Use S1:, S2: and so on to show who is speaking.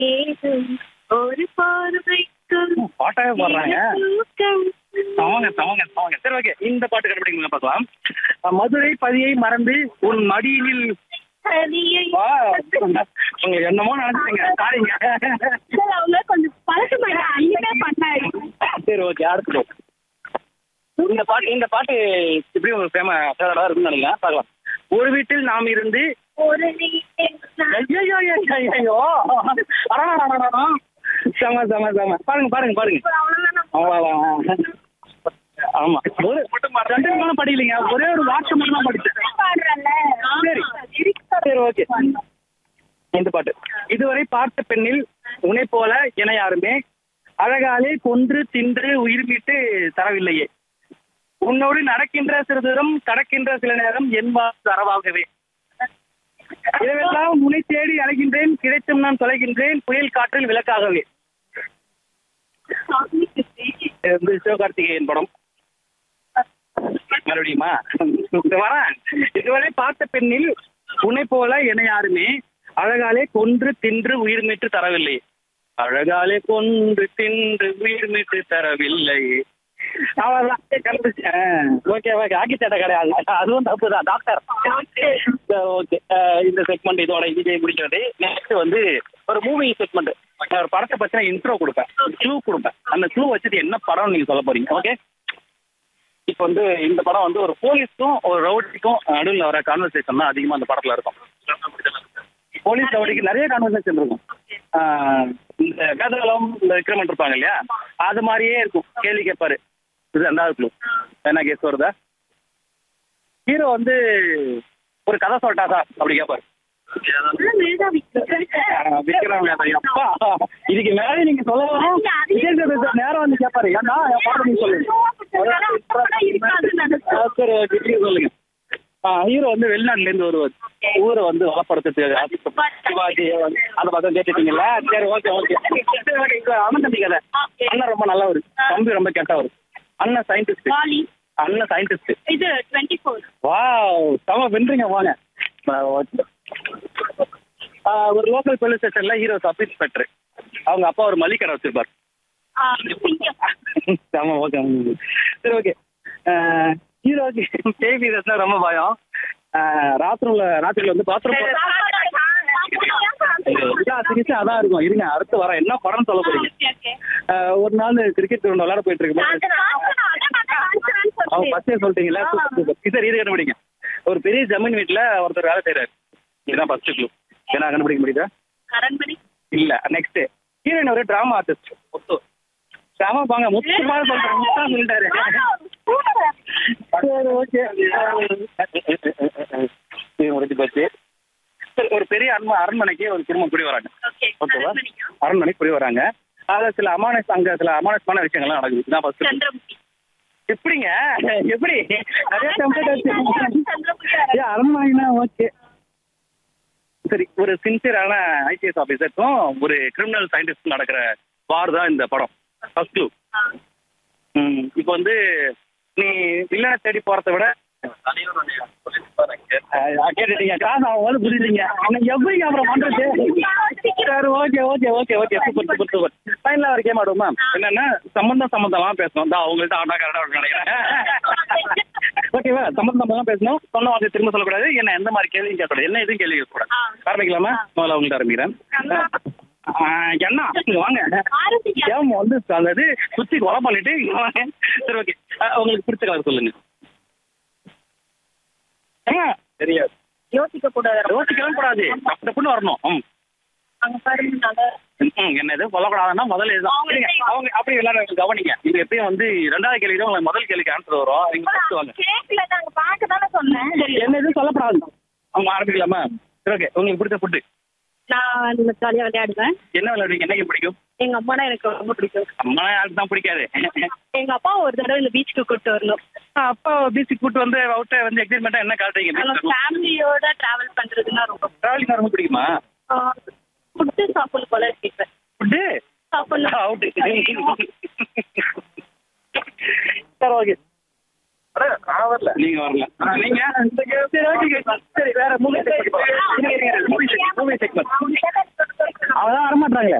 S1: ஏதும் ஒரு பார்வைக்கும்
S2: பாட்டாவே பாடுறாங்க
S1: தூக்கம்.
S2: சமங்க சமங்க சமங்க சரி ஓகே இந்த பாட்டு கண்டுபிடிங்க பார்க்கலாம் அஹ், மதுரை பதியை மறந்து உன் மடியினில்
S1: சதியை
S2: வா உங்களுக்கு என்னமோ நினைச்சிட்டீங்க சாரிங்க
S1: சார் அவங்க கொஞ்சம் பழக்கமான அன்னிமே பண்ணாரு
S2: சரி ஓகே அடுத்து இந்த பாட்டு இந்த பாட்டு இப்படி ஒரு ஃபேமஸ் ஃபேவரா இருக்குன்னு நினைக்கிறேன் பார்க்கலாம் ஒரு வீட்டில் நாம் இருந்து
S1: ஒரு வீட்டில் நான்
S2: ஐயோ ஐயோ அடடடடடடா. செம செம செம பாருங்க பாருங்க பாருங்க
S1: அவ்வளவுதான்
S2: அவ்வளவுதான். ஆமா ஒரு ரெண்டு நிமிஷம் படிக்கலைங்க ஒரே ஒரு வாக்கு மட்டும் தான் படிச்சேன்
S1: பாடுறல
S2: சரி சரி ஓகே இந்த பாட்டு இதுவரை பார்த்த பெண்ணில் உன்னை போல என யாருமே அழகாலே கொன்று தின்று உயிர் மீட்டு தரவில்லையே உன்னோடு நடக்கின்ற சிறு தூரம் கடக்கின்ற சில நேரம் என்பா தரவாகவே இதுவெல்லாம் முனை தேடி அழைகின்றேன் கிடைத்தும் நான் தொலைகின்றேன் புயல் காற்றில் விளக்காகவே இது வந்து சிவகார்த்திகேயன் படம் மறுபடியுமா இது வரேன் இதுவரை பார்த்த பெண்ணில் உன்னை போல என யாருமே அழகாலே கொன்று தின்று உயிர் மீட்டு தரவில்லை அழகாலே கொன்று தின்று உயிர் மீட்டு தரவில்லை அவ்வளவுதான் கண்டுபிடிச்சேன் ஓகே ஓகே ஆக்கி சேட்டை கிடையாது அதுவும் தப்பு தான் டாக்டர் ஓகே இந்த செக்மெண்ட் இதோட விஜய் முடிக்கிறது நெக்ஸ்ட் வந்து ஒரு மூவி செக்மெண்ட் ஒரு படத்தை பத்தின இன்ட்ரோ கொடுப்பேன் க்ளூ கொடுப்பேன் அந்த க்ளூ வச்சுட்டு என்ன படம் நீங்க சொல்ல போறீங்க ஓகே இப்போ வந்து இந்த படம் வந்து ஒரு போலீஸ்க்கும் ஒரு ரவுடிக்கும் நடுவில் வர கான்வர்சேஷன் தான் அதிகமாக அந்த படத்தில் இருக்கும் போலீஸ் ரவுடிக்கு நிறைய கான்வர்சேஷன் இருக்கும் ஆஹ் இந்த கதகலம் இந்த விக்ரமன் இருப்பாங்க இல்லையா அது மாதிரியே இருக்கும் கேள்வி கேட்பாரு இது ரெண்டாவது க்ளூ என்ன கேஸ் வருதா ஹீரோ வந்து ஒரு கதை சொல்லட்டாதா அப்படி கேட்பாரு ஆஹ் விக்ரம் வேதா, அப்பா இதுக்கு மேலே நீங்க சொல்லலாம் விஜய் சேதுபதி சார் நேரம் வந்து கேட்பாரு ஏன்னா என் பாடம் நீங்க சொல்லுங்க ஆ, சரி ஓகே நீங்க சொல்லுங்க ஆ ஹீரோ வந்து வெளிநாட்டுல இருந்து வருவார் ஊரை வந்து வளப்படுத்துறதுக்கு சிவாஜி வந்து அந்த பக்கம் கேட்டுட்டீங்கல்ல சரி ஓகே ஓகே சரி ஓகே இப்போ அண்ணன் தம்பி கதை அண்ணன் ரொம்ப நல்லவர் தம்பி ரொம்ப கெட்டவர் அண்ணன் சயின்டிஸ்ட் அண்ணன் சயின்டிஸ்ட்
S1: இது டுவெண்ட்டி ஃபோர்
S2: வா செம வென்றீங்க வாங்க ஆ, ஓகே. ஆ, ஒரு லோக்கல் போலீஸ் ஸ்டேஷன்ல ஹீரோ சப் இன்ஸ்பெக்டர் அவங்க அப்பா ஒரு மளிகை கடை வச்சிருப்பார் ஆமா ஓகே சரி ஓகே ஹீரோக்கு பேபி ரத்னா ரொம்ப பயம் ராத்திரில ராத்திரில வந்து பாத்ரூம் சீரியஸா அதான் இருக்கும் இருங்க அடுத்து வர என்ன படம் சொல்ல போறீங்க ஆஹ் ஒரு நாள் கிரிக்கெட் கிரவுண்ட் விளையாட போயிட்டு இருக்கும்போது அவங்க ஃபர்ஸ்டே சொல்லிட்டீங்களா சூப்பர் சூப்பர் சரி இது கண்டுபிடிங்க ஒரு பெரிய ஜமீன் வீட்டுல ஒருத்தர் வேலை செய்யறாரு இதுதான் ஃபர்ஸ்ட் க்ளூ என்ன கண்டுபிடிக்க முடியுதா
S1: அரண்மனை
S2: இல்ல நெக்ஸ்ட் ஹீரோயின் ஒரு டிராமா ஆர்டிஸ்ட் முத்து செம பாங்க முத்துமா சொல்றேன் முத்தா சொல்லிட்டாரு சரி ஓகே இது முடிஞ்சு போச்சு சரி ஒரு பெரிய அரண்மனை அரண்மனைக்கு ஒரு குடும்பம் குடி வராங்க ஓகேவா அரண்மனைக்கு குடி வராங்க அதுல சில அமானஸ் அங்க சில அமானஸ்மான விஷயங்கள்லாம் நடக்குது இதான் ஃபர்ஸ்ட்
S1: சந்திரமுகி
S2: எப்படிங்க எப்படி நிறைய டெம்ப்ளேட் வச்சு
S1: சந்திரமுகி
S2: ஏன் அரண்மனைனா ஓகே சரி ஒரு சின்சியரான ஐபிஎஸ் ஆஃபீஸருக்கும் ஒரு கிரிமினல் சயின்டிஸ்ட் நடக்கிற வார் தான் இந்த படம் ஃபர்ஸ்ட் க்ளூ ம் இப்போ வந்து நீ வில்லனை தேடி போறதை விட அஹ் கேட்டுட்டீங்க காசு அவன் வந்து புரியுதுங்க அவன் எப்படி அப்புறம் பண்றது சரி okay okay okay okay super super super ஃபைனலாக ஒரு கேம் ஆடுவோமா என்னன்னா சம்பந்தம் சம்பந்தமா பேசணும் தான் அவங்கள்ட்ட ஆனா கரெக்டாக நினைக்கிறேன் ஓகேவா சம்பந்தம் சம்பந்தமா பேசணும் சொன்ன வார்த்தை திரும்ப சொல்லக்கூடாது என்ன எந்த மாதிரி கேள்வியும் கேட்கக்கூடாது என்ன எதுவும் கேள்வி கேட்கக்கூடாது ஆரம்பிக்கலாமா முதல்ல அவங்கள்ட்ட ஆரம்பிக்கிறேன் ஆஹ் என்ன இங்க வாங்க ஏன் வந்து அந்த இது சுத்தி கொலை பண்ணிட்டு இங்க வாங்க சரி ஓகே உங்களுக்கு பிடிச்ச கலர் சொல்லுங்க ஏங்க தெரியாது
S1: யோசிக்க கூடாது
S2: யோசிக்கலாம் கூடாது அப்படி பொண்ணு வரணும் ம்
S1: அங்க பாருங்க நல்லா
S2: ம், என்னது சொல்லக்கூடாதுன்னா முதல்ல இதுதான்
S1: அவங்க
S2: சரிங்க, அவங்க அப்படி எல்லாரும் கவனிங்க இது எப்பயும் வந்து ரெண்டாவது கேள்வி தான் உங்களுக்கு முதல் கேள்விக்கு ஆன்சர் வரும் நீங்க ஃபர்ஸ்ட் வாங்க
S1: கேக்கல நாங்க பாக்க தானே சொன்னேன்
S2: என்ன எதுவும் சொல்லப்படாது அவங்க ஆரம்பிக்கலாமா சரி ஓகே உங்களுக்கு பிடிச்ச ஃபுட்டு
S1: நான் இந்த ஜாலியா விளையாடுவேன்
S2: என்ன விளையாடுவீங்க என்ன game பிடிக்கும்
S1: எங்க அம்மானா எனக்கு ரொம்ப பிடிக்கும்
S2: அம்மா யாருக்கு தான் பிடிக்காது
S1: எங்க அப்பா ஒரு தடவை இந்த பீச்சுக்கு கூட்டு வரணும்
S2: அப்பா பீச்சுக்கு கூட்டு வந்து அவுட்ட வந்து எக்ஸைட்மெண்ட்டாக என்ன
S1: நாங்க
S2: காட்டுறீங்க
S1: ஃபேமிலியோட டிராவல் பண்றதுன்னா ரொம்ப
S2: டிராவலிங் ரொம்ப பிடிக்குமா
S1: ஃபுட்டு சாப்பிடணும் போல கேட்பேன்
S2: ஃபுட்டு
S1: சாப்பிடணும்
S2: அவுட்டு சரி ஓகே வரல நீங்க வரல ஆ, நீங்க சரி ஓகே சரி வேற movie segment movie segment movie segment அவதான் வரமாட்டாங்களே